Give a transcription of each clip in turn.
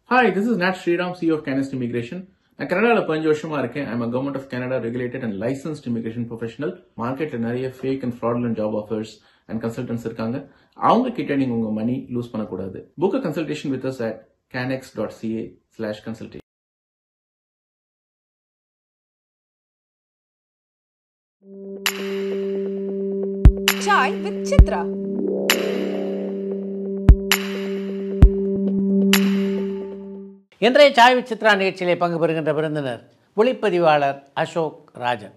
Hi, this is Nat Sriram, CEO of Canist Immigration. நான் கனடாவில் பதினஞ்சு வருஷமா இருக்கேன் I'm government of Canada regulated and licensed immigration professional மார்க்கெட்ல நிறைய fake and fraudulent job offers and consultants இருக்காங்க அவங்க கிட்ட நீங்க உங்க மணி லூஸ் பண்ணக்கூடாது book a consultation with us at canex.ca dot CA slash consultation Chai with Chitra. இன்றைய சாய் சித்ரா நிகழ்ச்சியிலே பங்கு பெறுகின்ற விருந்தினர் ஒளிப்பதிவாளர் அசோக் ராஜன்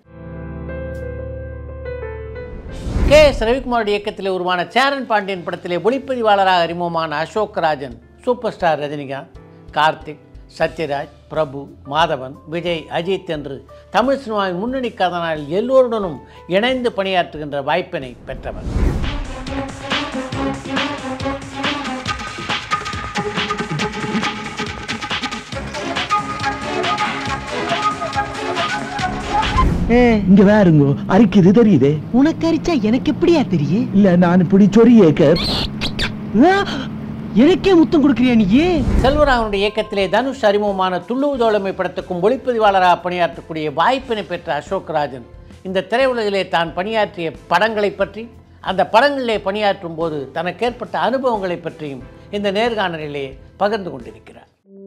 கே எஸ் ரவிக்குமாருடைய இயக்கத்தில் உருவான சேரன் பாண்டியன் படத்திலே ஒளிப்பதிவாளராக அறிமுகமான அசோக் ராஜன் சூப்பர் ஸ்டார் ரஜினிகாந்த் கார்த்திக் சத்யராஜ் பிரபு மாதவன் விஜய் அஜித் என்று தமிழ் சினிமாவின் முன்னணி கதாநாயகர்கள் எல்லோருடனும் இணைந்து பணியாற்றுகின்ற வாய்ப்பினை பெற்றவர் இங்க வேறுங்கோ அரிக்குது தெரியுதே உனக்கு அரிச்சா எனக்கு எப்படியா தெரியும் இல்ல நான் இப்படி சொறியேக்க ஆ, எனக்கே முத்தம் கொடுக்குறியா நீ செல்வராகவனுடைய இயக்கத்திலே தனுஷ் அறிமுகமான துள்ளுவு தோழமை படத்துக்கும் ஒளிப்பதிவாளராக பணியாற்றக்கூடிய வாய்ப்பினை பெற்ற அசோக் ராஜன் இந்த திரையுலகிலே தான் பணியாற்றிய படங்களை பற்றி அந்த படங்களிலே பணியாற்றும் போது தனக்கு ஏற்பட்ட அனுபவங்களை பற்றியும் இந்த நேர்காணலிலே பகிர்ந்து கொண்டிருக்கிறார்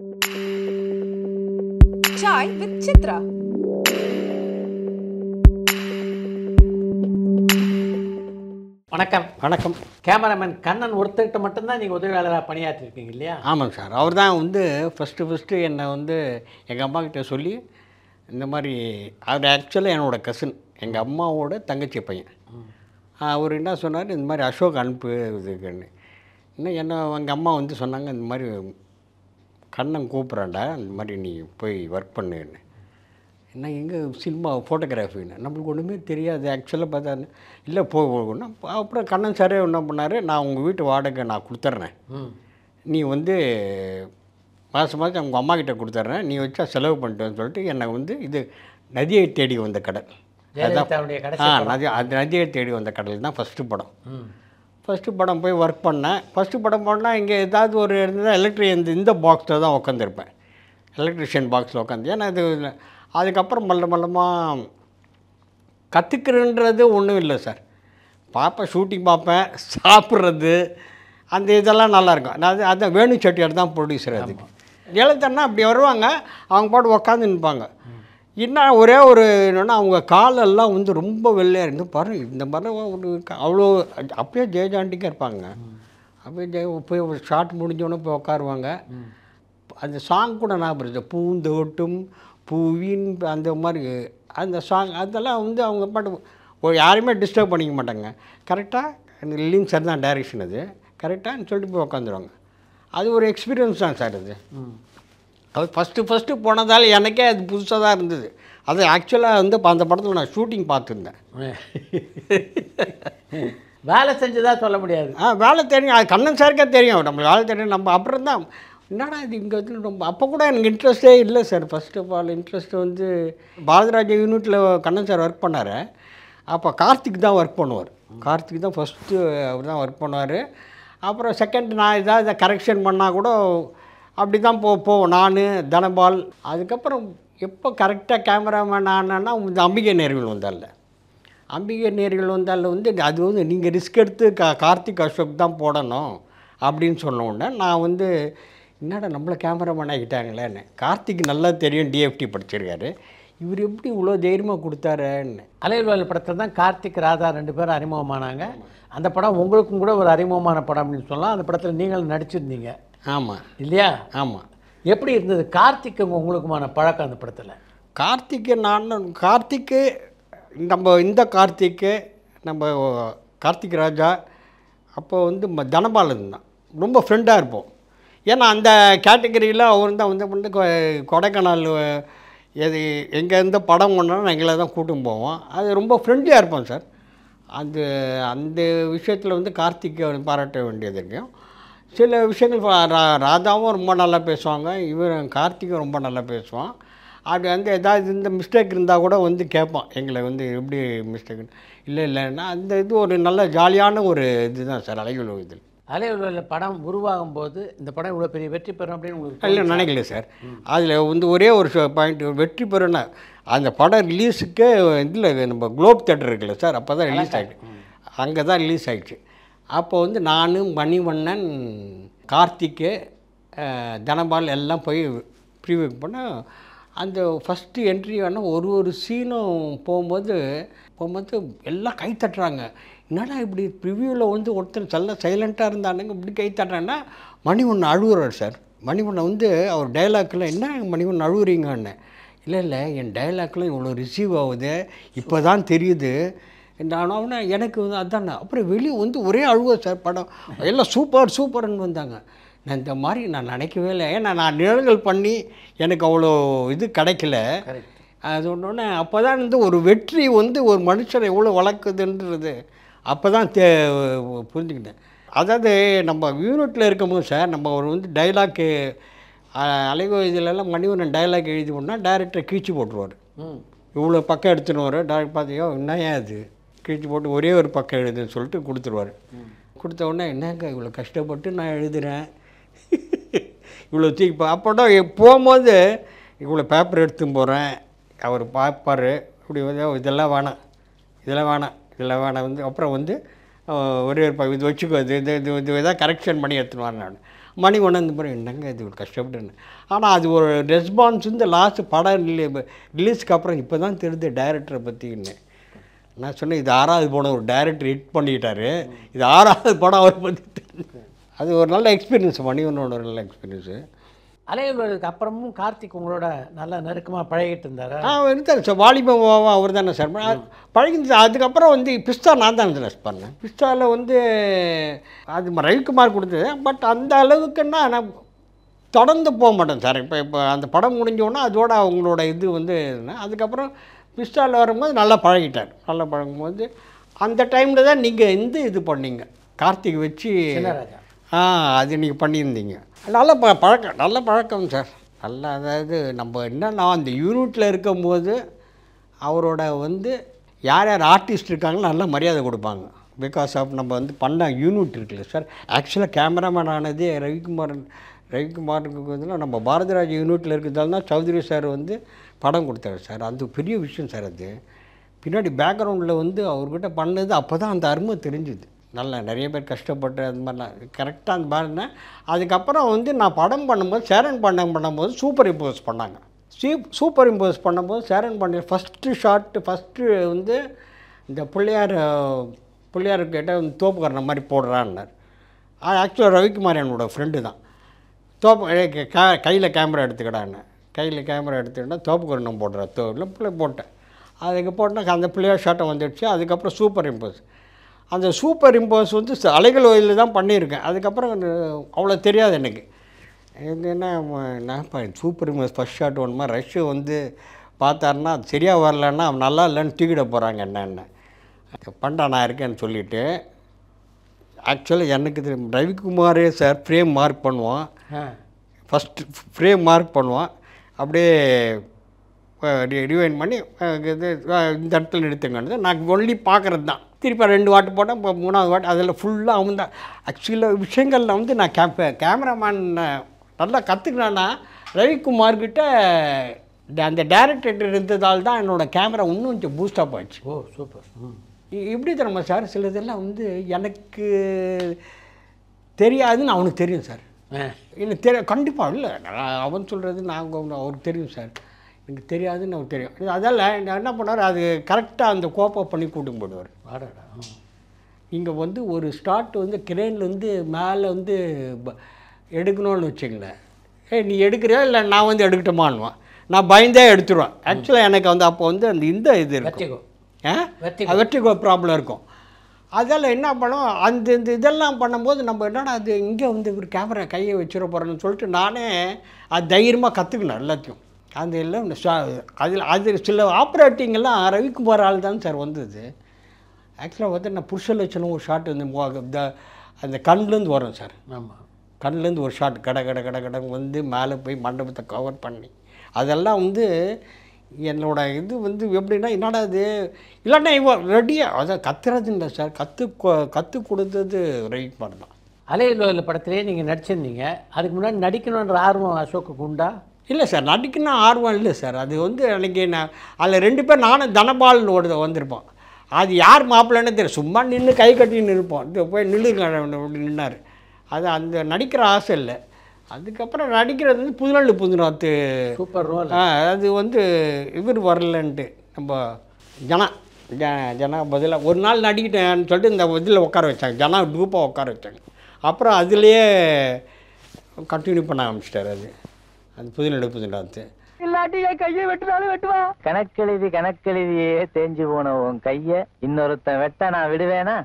Chai with Chitra. வணக்கம் வணக்கம் கேமராமேன் கண்ணன் ஒருத்தர்கிட்ட மட்டும்தான் நீங்கள் உதவியாளராக பணியாற்றிருக்கீங்க இல்லையா ஆமாங்க சார் அவர் தான் வந்து ஃபஸ்ட்டு ஃபஸ்ட்டு என்னை வந்து எங்கள் அம்மா கிட்ட சொல்லி இந்த மாதிரி அவர் ஆக்சுவலாக என்னோட கசின் எங்கள் அம்மாவோட தங்கச்சி பையன் அவர் என்ன சொன்னார் இந்த மாதிரி அசோக் அனுப்பு இதுக்குன்னு இன்னும் என்ன எங்கள் அம்மா வந்து சொன்னாங்க இந்த மாதிரி கண்ணன் கூப்பிட்றான்டா இந்த மாதிரி நீ போய் ஒர்க் பண்ணுன்னு என்ன எங்கே சினிமா ஃபோட்டோகிராஃபின்னு நம்மளுக்கு ஒன்றுமே தெரியாது ஆக்சுவலாக பார்த்தா இல்லை போ போகணும் அப்புறம் கண்ணன் சாரே என்ன பண்ணார் நான் உங்கள் வீட்டு வாடகை நான் கொடுத்துட்றேன் நீ வந்து மாதம் மாதம் உங்கள் அம்மா கிட்ட கொடுத்துட்றேன் நீ வச்சா செலவு பண்ணிட்டேன்னு சொல்லிட்டு என்னை வந்து இது நதியை தேடி வந்த கடல் ஜெயலலிதாவுடைய கடைசி ஆ நதி அது நதியை தேடி வந்த கடல் தான் ஃபஸ்ட்டு படம் ஃபஸ்ட்டு படம் போய் ஒர்க் பண்ணேன் ஃபஸ்ட்டு படம் பண்ணால் இங்கே ஏதாவது ஒரு இருந்தது எலக்ட்ரி இந்த இந்த பாக்ஸில் தான் உட்காந்துருப்பேன் எலக்ட்ரிஷியன் பாக்ஸில் உட்காந்து ஏன்னா இது அதுக்கப்புறம் மல்ல மல்லமாக கற்றுக்கிறன்றது ஒன்றும் இல்லை சார் பார்ப்பேன் ஷூட்டிங் பார்ப்பேன் சாப்பிட்றது அந்த இதெல்லாம் நல்லாயிருக்கும் நான் அது அதான் வேணு செட்டியார் தான் ப்ரொடியூசர் அதுக்கு ஜெயலலிதான்னா அப்படி வருவாங்க அவங்க பாட்டு உட்காந்து நிற்பாங்க இன்னும் ஒரே ஒரு என்னென்னா அவங்க காலெல்லாம் வந்து ரொம்ப வெள்ளையாக இருந்து பாரு இந்த மாதிரி ஒரு க- அவ்வளோ அப்பயே ஜெயஜாண்டிக்காக இருப்பாங்க அப்படியே ஜெய போய் ஒரு ஷார்ட் முடிஞ்சோடனே போய் உட்காருவாங்க அந்த சாங் கூட ஞாபகம் இருக்குது பூந்தோட்டும் பூவின் அந்த மாதிரி அந்த சாங் அதெல்லாம் வந்து அவங்க பாட்டு ஒரு யாரையுமே டிஸ்டர்ப் பண்ணிக்க மாட்டாங்க கரெக்டாக லிலின் சார் தான் டைரக்ஷன் அது கரெக்டாக சொல்லிட்டு போய் உட்காந்துருவாங்க அது ஒரு எக்ஸ்பீரியன்ஸ் தான் சார் அது அது ஃபஸ்ட்டு ஃபஸ்ட்டு போனதால் எனக்கே அது புதுசாக தான் இருந்தது அது ஆக்சுவலாக வந்து இப்ப அந்த படத்தில் நான் ஷூட்டிங் பார்த்துருந்தேன் வேலை செஞ்சதா சொல்ல முடியாது ஆ வேலை தெரியும் அது கண்ணன் சாருக்கே தெரியும் நம்ம வேலை தெரியும் நம்ம அப்புறம் தான் என்னடா இது இங்கே வந்து ரொம்ப அப்போ கூட எனக்கு இன்ட்ரெஸ்டே இல்லை sir first of all interest வந்து பாரதிராஜ யூனிட்டில் கண்ணன் சார் ஒர்க் பண்ணார் அப்போ கார்த்திக் தான் ஒர்க் பண்ணுவார் கார்த்திக் தான் ஃபஸ்ட்டு அவர் தான் ஒர்க் பண்ணுவார் அப்புறம் செகண்ட் நான் ஏதாவது கரெக்ஷன் பண்ணால் கூட அப்படி தான் போ போவோம் நான் தனபால் அதுக்கப்புறம் எப்போ கரெக்டாக கேமராமேன் ஆனேன்னா இந்த அம்பிகை நேர்வில் வந்தால அம்பிகை நேர்கள் வந்தால் வந்து அது வந்து நீங்கள் ரிஸ்க் எடுத்து கா கார்த்திக் அசோக் தான் போடணும் அப்படின்னு சொன்ன உடனே நான் வந்து என்னடா நம்மளை கேமராமேன் ஆகிட்டாங்களேன்னு கார்த்திக் நல்லா தெரியும் டிஎஃப்டி படிச்சிருக்காரு இவர் எப்படி இவ்வளோ தைரியமாக கொடுத்தாருன்னு அலையல்வாள் படத்தில் தான் கார்த்திக் ராதா ரெண்டு பேரும் அறிமுகமானாங்க அந்த படம் உங்களுக்கும் கூட ஒரு அறிமுகமான படம் அப்படின்னு சொல்லலாம் அந்த படத்தில் நீங்கள் நடிச்சிருந்தீங்க ஆமாம் இல்லையா ஆமாம் எப்படி இருந்தது கார்த்திக்கும் உங்களுக்குமான பழக்கம் அந்த படத்தில் கார்த்திக்கு நான் கார்த்திக்கு நம்ம இந்த கார்த்திக்கு நம்ம கார்த்திக் ராஜா அப்போ வந்து ம- தனபாலன் தான் ரொம்ப ஃப்ரெண்டாக இருப்போம் ஏன்னா அந்த கேட்டகரியில் அவர் தான் வந்து வந்து கொ- கொடைக்கானல் அஹ், எது எங்கே எந்த படம் ஒன்றாலும் எங்களை தான் கூட்டும் போவோம் அது ரொம்ப ஃப்ரெண்ட்லியாக இருப்போம் சார் அந்த அந்த விஷயத்தில் வந்து கார்த்திக்கை பாராட்ட வேண்டியது இருக்கும் சில விஷயங்கள் பா- ரா- ராதாவும் ரொம்ப நல்லா பேசுவாங்க இவர் கார்த்திக்கும் ரொம்ப நல்லா பேசுவான் அப்படி வந்து ஏதாவது இந்த மிஸ்டேக் இருந்தால் கூட வந்து கேட்பான் எங்களை வந்து எப்படி மிஸ்டேக் இல்லை இல்லைன்னா அந்த இது ஒரு நல்ல ஜாலியான ஒரு இதுதான் சார் அலைகள் இதில் அலையுள்ள படம் உருவாகும் போது இந்த படம் இவ்வளோ பெரிய வெற்றி பெறும் அப்படின்னு உங்களுக்கு இல்லை நினைக்கல சார் அதில் வந்து ஒரே ஒரு பாயிண்ட் வெற்றி பெறுனா அந்த படம் ரிலீஸுக்கு இதில் நம்ம குளோப் தேட்டர் இருக்குல்ல சார் அப்போ தான் ரிலீஸ் ஆகிடுச்சு அங்கே தான் ரிலீஸ் ஆகிடுச்சு அப்போ வந்து நான் மணிவண்ணன் கார்த்திக்கு அஹ், தனபால் எல்லாம் போய் ப்ரீவியூ பண்ணால் அந்த ஃபஸ்ட்டு என்ட்ரி ஆனால் ஒரு ஒரு சீனும் போகும்போது போகும்போது எல்லாம் கை தட்டுறாங்க என்னடா இப்படி ப்ரிவியூவில் வந்து ஒருத்தர் நல்ல சைலண்ட்டாக இருந்தானுங்க இப்படி கை தட்டுறாங்கன்னா மணி ஒன்று அழுகுறார் சார் மணிவண்ணை வந்து அவர் டைலாக்கில் என்ன மணிவண்ணன் அழுகுறீங்கன்னு இல்லை இல்லை என் டைலாக்லாம் இவ்வளோ ரிசீவ் ஆகுது இப்போ தான் தெரியுது நான் அவனை எனக்கு வந்து அதான் அப்புறம் வெளியே வந்து ஒரே அழுவ சார் படம் எல்லாம் சூப்பர் சூப்பர்னு வந்தாங்க நான் இந்த மாதிரி நான் நினைக்கவே இல்லை ஏன்னா நான் நிழல்கள் பண்ணி எனக்கு அவ்வளோ இது கிடைக்கல அது ஒன்று அப்போ தான் வந்து ஒரு வெற்றி வந்து ஒரு மனுஷனை எவ்வளோ வளர்க்குதுன்றது அப்போ தான் தே புரிஞ்சுக்கிட்டேன் அதாவது நம்ம யூனிட்டில் இருக்கும்போது சார் நம்ம ஒரு வந்து டைலாக்கு அலைகோ இதிலெல்லாம் மணிவண்ணன் டைலாக் எழுதி போனால் டைரக்டர் கீழ்ச்சி போட்டுருவார் ம் இவ்வளோ பக்கம் எடுத்துன்னு வர டாக்டர் பார்த்தியோ என்ன ஏன் அது கிழிச்சு போட்டு ஒரே ஒரு பக்கம் எழுதுன்னு சொல்லிட்டு கொடுத்துருவார் கொடுத்த உடனே என்னங்க இவ்வளோ கஷ்டப்பட்டு நான் எழுதுகிறேன் இவ்வளோ தூக்கி பா- அப்போதான் எ- போகும்போது இவ்வளோ பேப்பர் எடுத்து போகிறேன் அவர் பார்ப்பார் இப்படி வந்து "ஓ, இதெல்லாம் வேணாம் இதெல்லாம் வேணாம் இதெல்லாம் வேணாம் வந்து அப்புறம் வந்து அஹ், ஒரே ஒரு ப- இது வச்சுக்கோ இது இது இது இது இதாக கரெக்ஷன் பண்ணி எடுத்துன்னு வரேன் நான் மணி ஒன்று இந்த மாதிரி என்னங்க இது ஒரு கஷ்டப்பட்டுன்னு ஆனால் அது ஒரு ரெஸ்பான்ஸ் வந்து லாஸ்ட் படம் ரிலீஸ்க்கு அப்புறம் இப்போ தான் தெரியுது டைரக்டரை பற்றின்னு நான் சொன்னேன் இது ஆறாவது படம் ஒரு டைரக்டர் ஹிட் பண்ணிட்டாரு இது ஆறாவது படம் அவர் பற்றி தெரிஞ்சு அது ஒரு நல்ல எக்ஸ்பீரியன்ஸ் மணிவனோட ஒரு நல்ல எக்ஸ்பீரியன்ஸு அலையுள்ளதுக்கு அப்புறமும் கார்த்திக் உங்களோட நல்லா நெருக்கமாக பழகிட்டு இருந்தாரா ஆ இருந்தார் சார் வாலிபம் அவர் தானே சார் பழகிந்து அதுக்கப்புறம் வந்து பிஸ்தா நான் தான் ட்ரெஸ் பண்ணேன் பிஸ்தாவில் வந்து அது ரவிக்குமார் கொடுத்தது பட் அந்த அளவுக்குன்னா நான் தொடர்ந்து போக மாட்டேன் சார் இப்போ இப்போ அந்த படம் முடிஞ்சோன்னா அதோட அவங்களோட இது வந்து இருந்தேன். அதுக்கப்புறம் பிஸ்தாவில் வரும்போது நல்லா பழகிட்டார் நல்லா பழகும்போது அந்த டைமில் தான் நீங்கள் இந்த இது பண்ணீங்க கார்த்திக் வச்சு சின்னராஜா. ஆ அது நீங்கள் பண்ணியிருந்தீங்க நல்ல ப பழக்கம் நல்ல பழக்கம் சார் நல்ல அதாவது நம்ம என்னன்னா அந்த யூனிட்டில் இருக்கும்போது அவரோட வந்து யார் யார் ஆர்டிஸ்ட் இருக்காங்களோ நல்ல மரியாதை கொடுப்பாங்க பிகாஸ் ஆஃப் நம்ம வந்து பண்ண யூனிட் இருக்குல்ல சார் ஆக்சுவலாக கேமராமேன் ஆனதே ரவிக்குமார் ரவிக்குமாருக்கு வந்து நம்ம பாரதிராஜ் யூனிட்டில் இருக்கிறதால தான் சௌத்ரி சார் வந்து படம் கொடுத்தாரு சார் அது பெரிய விஷயம் சார் அது பின்னாடி பேக்ரவுண்டில் வந்து அவர்கிட்ட பண்ணது அப்போ தான் அந்த அருமை தெரிஞ்சுது நல்லா நிறைய பேர் கஷ்டப்பட்டு அந்த மாதிரிலாம் கரெக்டாக அந்த மாதிரினா அதுக்கப்புறம் வந்து நான் படம் பண்ணும்போது சேரன் படம் பண்ணும்போது சூப்பர் இம்போஸ் பண்ணாங்க சூப் சூப்பர் இம்போஸ் பண்ணும்போது சேரன் பண்ணி ஃபஸ்ட்டு ஷாட்டு ஃபஸ்ட்டு வந்து இந்த பிள்ளையார் பிள்ளையார் கேட்டால் வந்து தோப்புக்காரன மாதிரி போடுறான்னார் அது ஆக்சுவலாக ரவிக்குமார் என்னோடய ஃப்ரெண்டு தான் தோப்பு கையில் கேமரா எடுத்துக்கிடான்னு கையில் கேமரா எடுத்துக்கிட்டா தோப்பு கருணம் போடுற தோப்பில் பிள்ளை போட்டேன் அதுக்கு போட்டால் அந்த பிள்ளையார் ஷாட்டை வந்துடுச்சு அதுக்கப்புறம் சூப்பர் இம்போஸ் அந்த சூப்பர் இம்போஸ் வந்து ச- அலைகள் ஓயில் தான் பண்ணியிருக்கேன் அதுக்கப்புறம் அது அவ்வளோ தெரியாது எனக்கு எனக்கு என்ன ம- என்னப்பா சூப்பர் இம்போஸ் ஃபஸ்ட் ஷாட் ஒன்றுமா ரஷ்ஷு வந்து பார்த்தாருன்னா அது சரியாக வரலன்னா அவன் நல்லா இல்லைன்னு தூக்கிட போகிறாங்க என்னென்ன பண்டா நான் இருக்கேன்னு சொல்லிவிட்டு ஆக்சுவலாக எனக்கு தெரியும் ரவிக்குமாரே சார் ஃப்ரேம் மார்க் பண்ணுவான் ஆ ஃபஸ்ட்டு ஃப்ரேம் மார்க் பண்ணுவான் அப்படியே ரிவைன் பண்ணி அஹ், இது அஹ், இந்த இடத்துல நிறுத்துங்க நான் ஒன்லி பார்க்குறது தான் திருப்பி ரெண்டு வாட்டு போட்டேன் இப்போ மூணாவது வாட்டு அதில் ஃபுல்லாக அவன் தான் ஆக்சுவலாக விஷயங்களில் வந்து நான் கே கேமராமேன் நல்லா கற்றுக்கினேன்னா ரவிக்குமார்கிட்ட இந்த- அந்த டேரக்டர் இருந்ததால் தான் என்னோடய கேமரா இன்னும் கொஞ்சம் பூஸ்டப் ஆச்சு ஓ சூப்பர் ம் இ- இப்படி தரமா சார் சிலதெல்லாம் வந்து எனக்கு தெரியாதுன்னு அவனுக்கு தெரியும் சார் ஆ எனக்கு தெரிய கண்டிப்பாக இல்லை நான் அவன் சொல்கிறது நாங்கள் அவருக்கு தெரியும் சார் எனக்கு தெரியாதுன்னு அவருக்கு தெரியும் அதால் நான் என்ன பண்ணார் அது கரெக்டாக அந்த கோப்பை பண்ணி கூட்டும் போடுவார் வாடாடா ம். இங்கே வந்து ஒரு ஸ்டார்ட் வந்து கிரேன்லேருந்து மேலே வந்து ப- எடுக்கணும்னு வச்சுங்களேன் ஏய் நீ எடுக்கிறியா இல்லை நான் வந்து எடுக்கட்டுமான்னுவான் நான் பயந்தே எடுத்துருவேன் ஆக்சுவலாக எனக்கு வந்து அப்போ வந்து அந்த இந்த இது இருக்கும் வெற்றிகோ ஆ வெற்றிகோ ப்ராப்ளம் இருக்கும் அதில் என்ன பண்ணுவோம் அந்த இந்த இதெல்லாம் பண்ணும்போது நம்ம என்னடா அது இங்கே வந்து ஒரு கேமரா கையை வச்சிட போகிறோன்னு சொல்லிட்டு நானே அது தைரியமாக கற்றுக்கினேன் எல்லாத்தையும் அந்த எல்லாம் அதில் அது சில ஆப்ரேட்டிங் எல்லாம் ரவிக்குமார் ஆள் தான் சார் வந்தது ஆக்சுவலாக வந்து நான் புருஷ லட்சணம் ஒரு ஷாட் வந்து மோ- இந்த அந்த கண்லேருந்து வரும் சார் ஆமாம் கண்ணுலேருந்து ஒரு ஷாட் கட கட கட கட வந்து மேலே போய் மண்டபத்தை கவர் பண்ணி அதெல்லாம் வந்து என்னோட இது வந்து எப்படின்னா என்னடா இது இல்லைன்னா இவன் ரெடியாக அதான் கத்துறது இல்லை சார் கற்று கற்றுக் கொடுத்தது ரவிக்குமார் தான் அலையிலோயில் படத்திலே நீங்கள் நடிச்சிருந்தீங்க அதுக்கு முன்னாடி நடிக்கணுன்ற ஆர்வம் அசோக்குக்கு உண்டா இல்லை சார் நடிக்கணும் ஆர்வம் இல்லை சார் அது வந்து அன்றைக்கி நான் அதில் ரெண்டு பேர் நானும் தனபால் ஒரு வந்திருப்போம் அது யார் மாப்பிள்ளைன்னு தெரியும் சும்மா நின்று கை கட்டின்னு இருப்போம் இது போய் நில்லுங்க அப்படி நின்னார் அது அந்த நடிக்கிற ஆசை இல்லை அதுக்கப்புறம் நடிக்கிறது வந்து புதுநள்ளு புதுநாத்து சூப்பர் ரோல் ஆ, அது வந்து இவர் வரலன்ட்டு நம்ம ஜனா ஜ ஜனா பதிலாக ஒரு நாள் நடிக்கிட்டேன்னு சொல்லிட்டு இந்த இதில் உட்கார வச்சாங்க ஜனா குரூப்பாக உட்கார வச்சாங்க அப்புறம் அதுலேயே கண்டினியூ பண்ண ஆரம்பிச்சிட்டார் அது அது புதுநடு புதுநாத்து கணக்கெழுதி கணக்கெழுதியே தேஞ்சு போன உன் கைய இன்னொருத்தன் வெட்ட நான் விடுவேனா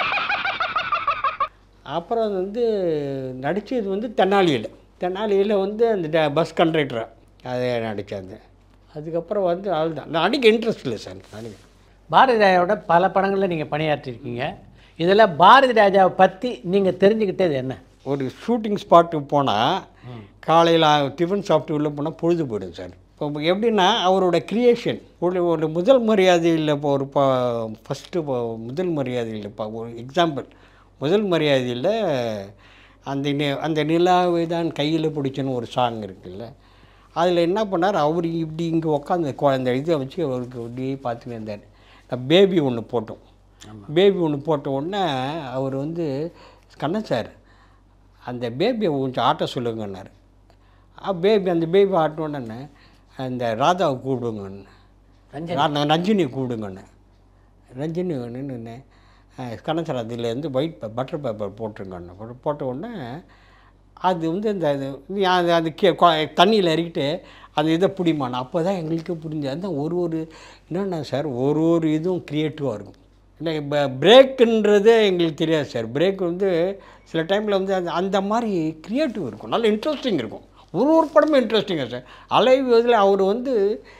அப்புறம் வந்து நடித்தது வந்து தென்னாலியில் தென்னாலியில் வந்து அந்த ட- பஸ் கண்டக்டராக அதை நடித்தாங்க அதுக்கப்புறம் வந்து அதுதான் நடிக்க இன்ட்ரெஸ்ட் இல்லை சார் நடிக்க பாரதி ராஜாவோட பல படங்களில் நீங்கள் பணியாற்றிருக்கீங்க இதில் பாரதி ராஜாவை பற்றி நீங்கள் தெரிஞ்சுக்கிட்டது என்ன ஒரு ஷூட்டிங் ஸ்பாட்டுக்கு போனால் காலையில் டிஃபன் சாப்பிட்டு உள்ளே போனால் பொழுது போயிடும் சார் இப்போ எப்படின்னா அவரோட கிரியேஷன் ஒரு ஒரு முதல் மரியாதையில் இப்போ ஒரு ப ஃபஸ்ட்டு முதல் மரியாதையில் இப்போ ஒரு எக்ஸாம்பிள் முதல் மரியாதையில் அந்த நி- அந்த நிலாவை தான் கையில் பிடிச்சன்னு ஒரு சாங் இருக்குல்ல அதில் என்ன பண்ணார் அவர் இப்படி இங்கே உட்காந்து அந்த இதை வச்சு அவருக்கு அப்படியே பார்த்துன்னு இருந்தார் பேபி ஒன்று போட்டோம் பேபி ஒன்று போட்ட உடனே அவர் வந்து கண்ணன் சார் அந்த பேபியை கொஞ்சம் ஆட்ட சொல்லுங்கன்னாரு பேபி அந்த பேபி ஆட்டின உடனே அந்த ராதாவை கூப்பிடுங்கன்னு ரா- ரஞ்சினி கூப்பிடுங்கன்னு ரஞ்சினி நின்று கண்ணன் சார் அதுலேருந்து ஒயிட் பட்டர் பேப்பர் போட்டுருங்கன்னு போட்டு- போட்ட உடனே அது வந்து இந்த இது நீ அது அது கே தண்ணியில் இறக்கிட்டு அந்த இதை பிடிமான் அப்போ தான் எங்களுக்கு புரிஞ்சு அதான் ஒரு ஒரு என்னென்ன சார் ஒரு ஒரு இதுவும் க்ரியேட்டிவாக இருக்கும் இல்லை இப்போ பிரேக்குன்றதே எங்களுக்கு தெரியாது சார் பிரேக் வந்து சில டைமில் வந்து அந்த அந்த மாதிரி க்ரியேட்டிவ் இருக்கும் நல்ல இன்ட்ரெஸ்டிங் இருக்கும் ஒரு ஒரு படமும் இன்ட்ரெஸ்டிங்காக சார் அலைவ் இதில் அவர் வந்து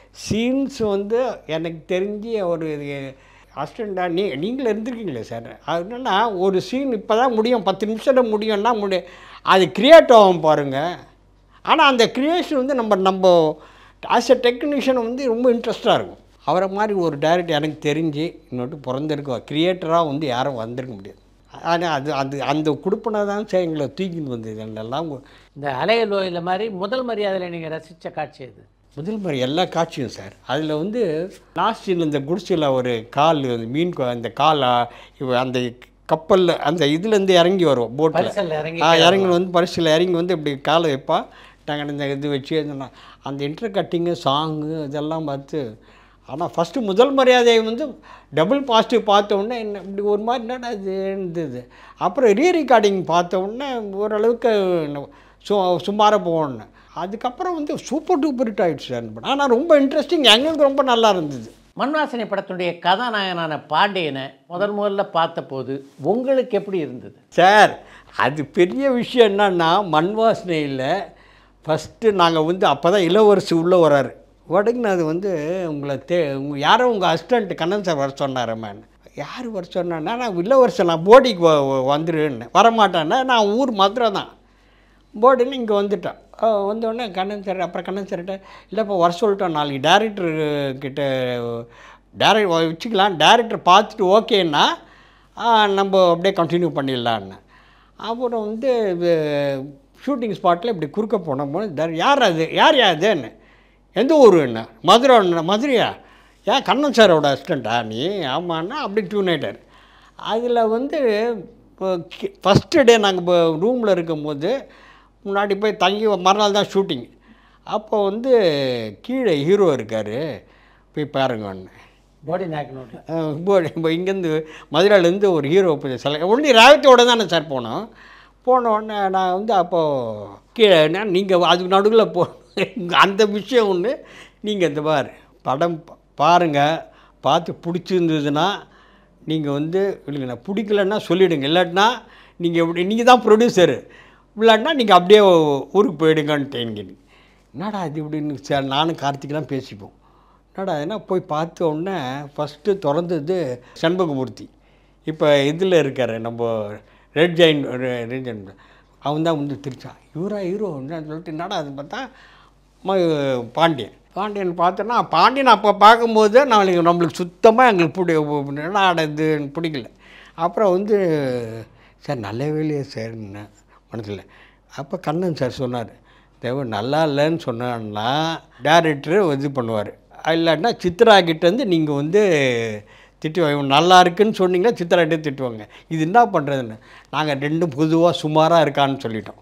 சீன்ஸ் வந்து எனக்கு தெரிஞ்சு அவர் அசிஸ்டண்டாக நீ நீங்களும் இருந்திருக்கீங்களே சார் அது என்னென்னா ஒரு சீன் இப்போ தான் முடியும் பத்து நிமிஷத்தில் முடியும்னா முடி அது கிரியேட் ஆகும் பாருங்கள் ஆனால் அந்த கிரியேஷன் வந்து நம்ம நம்ம ஆஸ் எ டெக்னீஷியன் வந்து ரொம்ப இன்ட்ரெஸ்ட்டாக இருக்கும் அவரை மாதிரி ஒரு டைரக்டர் எனக்கு தெரிஞ்சு இன்னொட்டு பிறந்திருக்க கிரியேட்டராக வந்து யாரும் வந்திருக்க முடியாது ஆனால் அது அது அந்த கொடுப்பனை தான் சார் எங்களை தூக்கின்னு வந்தது எல்லாம் இந்த அலையலோயில் மாதிரி முதல் மரியாதையில் நீங்கள் ரசித்த காட்சி அது முதல் முறை எல்லா காட்சியும் சார் அதில் வந்து லாஸ்ட்டில் இந்த குடிசையில் ஒரு கால் வந்து மீன் கொ- அந்த கால் ஆ, இவ அந்த கப்பலில் அந்த இதுலேருந்து இறங்கி வரும் போட்டில் பரிசல்ல இறங்கி ஆ இறங்கி வந்து பரிசில் இறங்கி வந்து இப்படி காலை வைப்பா நாங்கள் இந்த இது வச்சு அந்த- அந்த இன்டர் கட்டிங்கு சாங்கு இதெல்லாம் பார்த்து ஆனால் ஃபஸ்ட்டு முதல் மரியாதையை வந்து டபுள் பாசிட்டிவ் பார்த்த உடனே என்ன இப்படி ஒரு மாதிரி என்னடா இது இருந்தது அப்புறம் ரீ ரெக்கார்டிங் பார்த்த உடனே ஓரளவுக்கு ந- சு சுமாராக போகணும் அதுக்கப்புறம் வந்து சூப்பர் டூப்பர் ஹிட் ஆகிடுச்சு சார் ஆனால் ரொம்ப இன்ட்ரெஸ்டிங் எங்களுக்கு ரொம்ப நல்லா இருந்தது மண்வாசனை படத்துடைய கதாநாயகனான பாண்டியனை முதல் முதல்ல பார்த்தபோது உங்களுக்கு எப்படி இருந்தது சார் அது பெரிய விஷயம் என்னன்னா மண் வாசனையில் ஃபஸ்ட்டு நாங்கள் வந்து அப்போ தான் இளவரசி உள்ளே வராரு உடனே அது வந்து உங்களை தே உங்க யாரோ உங்கள் அசிஸ்டண்ட் கண்ணன் சார் வர சொன்னாரம்மான்னு யார் வர சொன்னான்னா நான் இளவரசன் நான் போடிக்கு வ- வ- வந்துருன்னு வரமாட்டேன்னா நான் ஊர் மதுரை தான் போர்டுன்னு இங்கே வந்துட்டோம் அஹ் வந்த உடனே கண்ணன் சார் அப்புறம் கண்ணன் சார்கிட்ட இல்லைப்பா வர சொல்லிட்டோம் நாளைக்கு டேரக்டர் கிட்ட டேரக்ட் வச்சுக்கலாம் டேரக்டர் பார்த்துட்டு ஓகேன்னா ஆஹ் நம்ம அப்படியே கண்டினியூ பண்ணிடலான்னு அப்புறம் வந்து ஷூட்டிங் ஸ்பாட்டில் இப்படி குறுக்க போனோம் யார் அது யார் யா அதுன்னு எந்த ஊர் என்ன மதுரை மதுரையா ஏன் கண்ணன் சாரோட அசிஸ்டண்ட்டா நீ ஆமான்னா அப்படி டியூன் ஆகிட்டார் அதில் வந்து ஃபஸ்ட்டு டே நாங்கள் இப்போ ரூமில் இருக்கும்போது முன்னாடி போய் தங்கி மறுநாள் தான் ஷூட்டிங் அப்போ வந்து கீழே ஹீரோ இருக்கார் போய் பாருங்கன்னு பாடி நாயக்கனோட இப்போ இப்போ இங்கேருந்து மதுரையிலேருந்து ஒரு ஹீரோ போய் செல ஒன்லி ரேவத்தியோட தானே சார் போனோம் போன உடனே நான் வந்து அப்போது கீழே நீங்கள் அதுக்கு நடுவில் போ அந்த விஷயம் ஒன்று நீங்கள் இந்த பார் படம் பா- பாருங்க பார்த்து பிடிச்சிருந்ததுன்னா நீங்கள் வந்து இல்லைங்கண்ணா பிடிக்கலன்னா சொல்லிவிடுங்க இல்லாட்டினா நீங்கள் எப்படி நீங்கள் தான் ப்ரொடியூசரு இல்லாட்டினா நீங்கள் அப்படியே ஊருக்கு போயிடுங்கன்ட்டு என்னடா இது இப்படின்னு சார் நானும் கார்த்திக்லாம் பேசிப்போம் என்னடா என்ன போய் பார்த்த உடனே ஃபஸ்ட்டு திறந்தது சண்முகமூர்த்தி இப்போ இதில் இருக்கார் நம்ம ரெட் ஜெயின் ரெட் ஜெயின் அவன் தான் வந்து திருச்சான் இவரா ஹீரோ என்னன்னு சொல்லிட்டு என்னடா அது பார்த்தா ம- பாண்டியன் பாண்டியன் பார்த்தோன்னா பாண்டியன் அப்போ பார்க்கும்போது நாளைக்கு நம்மளுக்கு சுத்தமாக எங்களுக்கு பிடி என்னடா இது பிடிக்கல அப்புறம் வந்து சார் நல்லவே இல்லையே சார் மனசில் அப்போ கண்ணன் சார் சொன்னார் தேவ நல்லா இல்லைன்னு சொன்னான்னா டேரக்டரு இது பண்ணுவார் இல்லாட்டினா சித்ரா கிட்டேருந்து நீங்கள் வந்து திட்டு வாங்க நல்லா இருக்குன்னு சொன்னீங்கன்னா சித்ராகிட்டே திட்டுவாங்க இது என்ன பண்ணுறதுன்னு நாங்கள் ரெண்டும் பொதுவாக சுமாராக இருக்கான்னு சொல்லிட்டோம்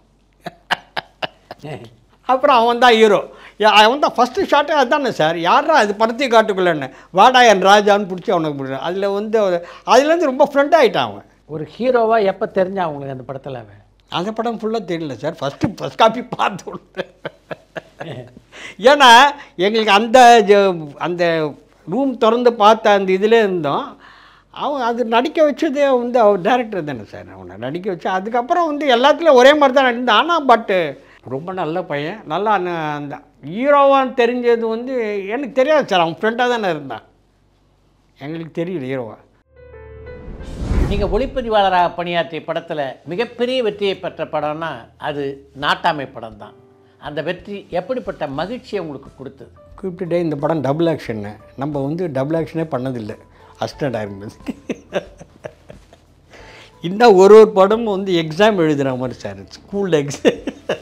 அப்புறம் அவன் தான் ஹீரோ அவன் தான் ஃபஸ்ட்டு ஷாட்டே அதுதானே சார் யாரா அது படத்தை காட்டுக்குள்ளேன்னு வாடா என் ராஜான்னு பிடிச்சி அவனுக்கு பிடிச்சி அதில் வந்து அதுலேருந்து ரொம்ப ஃப்ரெண்ட் ஆகிட்டான் அவன் ஒரு ஹீரோவாக எப்போ தெரிஞ்சா உங்களுக்கு அந்த படத்தில் அவன் அந்த படம் ஃபுல்லாக தெரியல சார் ஃபஸ்ட்டு ஃபஸ்ட் காப்பி பார்த்து விட்டேன். ஏன்னா எங்களுக்கு அந்த ஜ- அந்த ரூம் திறந்து பார்த்த அந்த இதில் இருந்தோம் அவன் அது நடிக்க வச்சதே வந்து அவர் டேரக்டர் தானே சார் அவனை நடிக்க வச்சு அதுக்கப்புறம் வந்து எல்லாத்துலேயும் ஒரே மாதிரி தான் நடிந்தான் ஆனால் பட்டு ரொம்ப நல்ல பையன் நல்லா அந்த- அந்த ஹீரோவான்னு தெரிஞ்சது வந்து எனக்கு தெரியாது சார் அவன் ஃப்ரெண்டாக தானே இருந்தான் எங்களுக்கு தெரியல ஹீரோவா நீங்கள் ஒளிப்பதிவாளராக பணியாற்றிய படத்தில் மிகப்பெரிய வெற்றியை பெற்ற படம்னா அது நாட்டாமை படம் தான் அந்த வெற்றி எப்படிப்பட்ட மகிழ்ச்சியை உங்களுக்கு கொடுத்தது கூப்பிட்டுட்டே இந்த படம் டபுள் ஆக்ஷன்னு நம்ம வந்து டபுள் ஆக்ஷனே பண்ணதில்லை அசிஸ்டண்ட் ஆகும்போது இன்னும் ஒரு ஒரு படமும் வந்து எக்ஸாம் எழுதுகிற மாதிரி சார் ஸ்கூல் எக்ஸாம்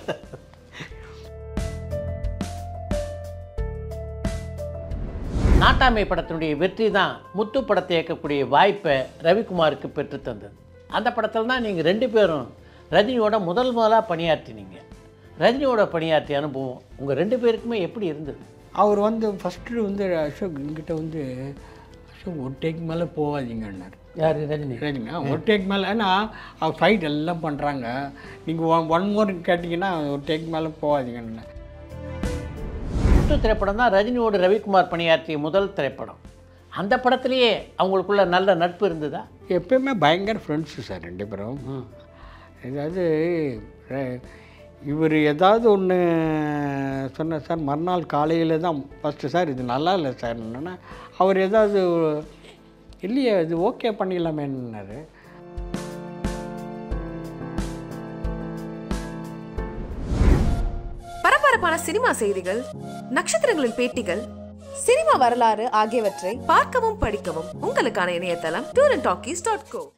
நாட்டாமை படத்தினுடைய வெற்றி தான் முத்து படத்தை இயக்கக்கூடிய வாய்ப்பை ரவிக்குமாருக்கு பெற்று தந்தது அந்த படத்தில் தான் நீங்கள் ரெண்டு பேரும் ரஜினியோட முதல் முதலாக பணியாற்றினீங்க ரஜினியோட பணியாற்றிய அனுபவம் உங்கள் ரெண்டு பேருக்குமே எப்படி இருந்தது அவர் வந்து ஃபஸ்ட்டு வந்து அசோக் என்கிட்ட வந்து அசோக் ஒரு டேக் மேலே போகாதீங்கன்னார் யார் ரஜினி சரிங்க ஒரு டேக் மேலே ஏன்னா அவர் ஃபைட் எல்லாம் பண்ணுறாங்க நீங்கள் ஒன் ஒன் மோர் கேட்டிங்கன்னா ஒரு டேக் மேலே போகாதீங்கன்னு முத்து திரைப்படம் தான் ரஜினியோட ரவிக்குமார் பணியாற்றிய முதல் திரைப்படம் அந்த படத்திலேயே அவங்களுக்குள்ள நல்ல நட்பு இருந்ததா எப்பயுமே பயங்கர ஃப்ரெண்ட்ஸு சார் ரெண்டு பேரும் ஏதாவது இவர் ஏதாவது ஒன்று சொன்ன சார் மறுநாள் காலையில் தான் ஃபஸ்ட்டு சார் இது நல்லா இல்லை சார் என்னன்னா அவர் ஏதாவது இல்லையே இது ஓகே பண்ணிடலாமேன்னாரு பரபரப்பான சினிமா செய்திகள் நட்சத்திரங்களின் பேட்டிகள் சினிமா வரலாறு ஆகியவற்றை பார்க்கவும் படிக்கவும் உங்களுக்கான இணையதளம் tour and talkies dot go